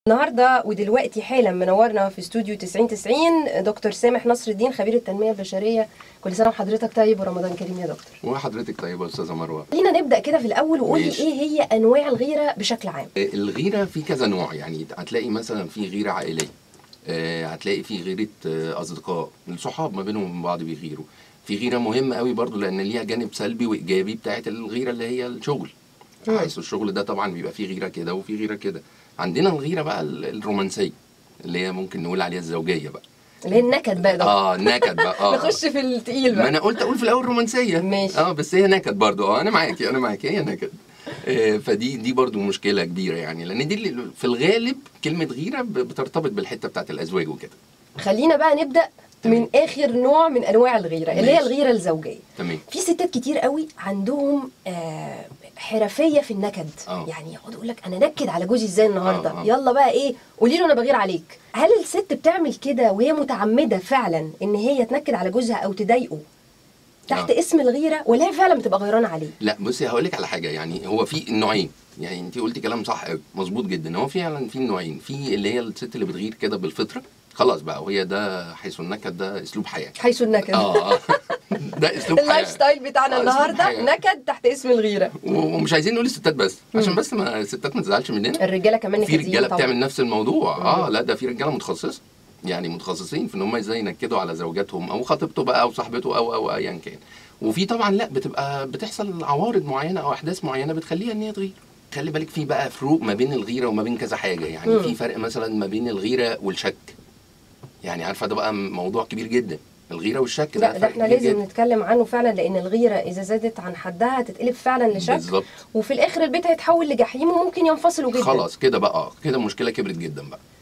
النهارده ودلوقتي حالا منورنا في استوديو 90 90 دكتور سامح نصر الدين خبير التنميه البشريه كل سنه وحضرتك طيب ورمضان كريم يا دكتور وحضرتك طيبه يا استاذه مروه خلينا نبدا كده في الاول وقول لي ماشي. ايه هي انواع الغيره بشكل عام الغيره في كذا نوع يعني هتلاقي مثلا في غيره عائليه آه، هتلاقي في غيره آه، اصدقاء الصحاب ما بينهم وبين بعض بيغيروا في غيره مهمه قوي برضو لان ليها جانب سلبي وايجابي بتاعت الغيره اللي هي الشغل مم. حيث الشغل ده طبعا بيبقى فيه غيره كده وفي غيره كده عندنا الغيره بقى ال- الرومانسيه اللي هي ممكن نقول عليها الزوجيه بقى اللي هي النكد بقى ده اه نكد بقى اه نخش في التقيل ما بقى انا قلت اقول في الاول رومانسيه ماشي. اه بس هي نكد برضو اه انا معاكي انا معاكي هي نكد آه، فدي دي برضو مشكله كبيره يعني لان دي اللي في الغالب كلمه غيره ب- بترتبط بالحته بتاعت الازواج وكده خلينا بقى نبدا من اخر نوع من انواع الغيره اللي هي ماشي. الغيره الزوجيه تمام في ستات كتير قوي عندهم آه حرفيه في النكد آه. يعني يقعد يقول لك انا نكد على جوزي ازاي النهارده آه، آه. يلا بقى ايه قولي له انا بغير عليك هل الست بتعمل كده وهي متعمده فعلا ان هي تنكد على جوزها او تضايقه تحت آه. اسم الغيره ولا هي فعلا بتبقى غيرانه عليه لا بصي هقول لك على حاجه يعني هو في النوعين يعني انت قلتي كلام صح قوي مظبوط جدا هو فعلا في النوعين في اللي هي الست اللي بتغير كده بالفطره خلاص بقى وهي ده حيث النكد ده اسلوب حياه حيث النكد اه آه. ده اسلوب حياه اللايف ستايل بتاعنا آه، أسلوب النهارده حياة. نكد تحت اسم الغيره ومش عايزين نقول الستات بس عشان بس ما الستات ما تزعلش مننا الرجاله كمان في نكديين رجاله طبعا بتعمل نفس الموضوع اه لا ده في رجاله متخصصه يعني متخصصين في ان هم ازاي ينكدوا على زوجاتهم او خطيبته بقى او صاحبته او او ايا كان وفي طبعا لا بتبقى بتحصل عوارض معينه او احداث معينه بتخليها ان هي تغير خلي بالك في بقى فروق ما بين الغيره وما بين كذا حاجه يعني مم. في فرق مثلا ما بين الغيره والشك يعني عارفه ده بقى موضوع كبير جدا الغيره والشك لا ده فرق احنا كبير لازم جداً. نتكلم عنه فعلا لان الغيره اذا زادت عن حدها هتتقلب فعلا لشك بالظبط وفي الاخر البيت هيتحول لجحيم وممكن ينفصلوا جدا خلاص كده بقى كده المشكله كبرت جدا بقى